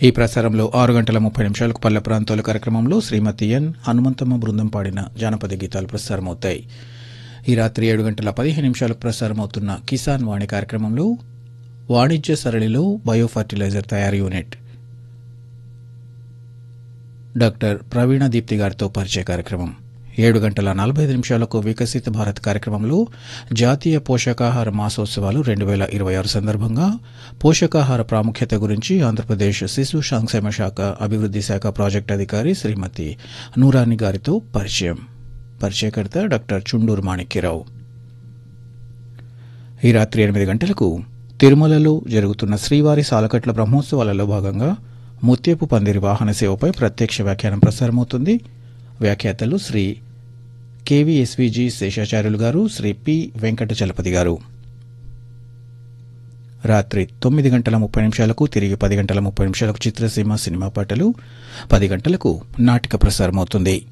ఈ ప్రసారంలో ఆరు గంటల ముప్పై నిమిషాలకు పల్లె ప్రాంతాల కార్యక్రమంలో శ్రీమతి ఎన్ హనుమంతమ్మ బృందం పాడిన జానపద గీతాలు ప్రసారమవుతాయి ఈ రాత్రి ఏడు గంటల పదిహేను నిమిషాలకు ప్రసారమవుతున్న కిసాన్ వాణి కార్యక్రమంలో వాణిజ్య సరళిలో బయో ఫర్టిలైజర్ తయారీ యూనిట్ డాక్టర్ ప్రవీణ దీప్తి గారితో పరిచయ కార్యక్రమం ఏడు గంటల నలభై ఐదు నిమిషాలకు వికసిత భారత్ కార్యక్రమంలో జాతీయ పోషకాహార మాసోత్సవాలు రెండు వేల ఇరవై ఆరు సందర్భంగా పోషకాహార ప్రాముఖ్యత గురించి ఆంధ్రప్రదేశ్ శిశు సంక్షేమ శాఖ అభివృద్ధి శాఖ ప్రాజెక్ట్ అధికారి శ్రీమతి నూరాని గారితో పరిచయం పరిచయకర్త డాక్టర్ చుండూరు మాణిక్యరావు ఈ రాత్రి ఎనిమిది గంటలకు తిరుమలలో జరుగుతున్న శ్రీవారి సాలకట్ల బ్రహ్మోత్సవాలలో భాగంగా ముత్యపు పందిరి వాహన సేవపై ప్రత్యక్ష వ్యాఖ్యానం ప్రసారమవుతుంది వ్యాఖ్యాతలు శ్రీ కేవీఎస్విజి శేషాచార్యులు గారు శ్రీ పి వెంకట చలపతి గారు రాత్రి తొమ్మిది గంటల ముప్పై నిమిషాలకు తిరిగి పది గంటల ముప్పై నిమిషాలకు చిత్రసీమ సినిమా పాటలు పది గంటలకు నాటిక ప్రసారమవుతుంది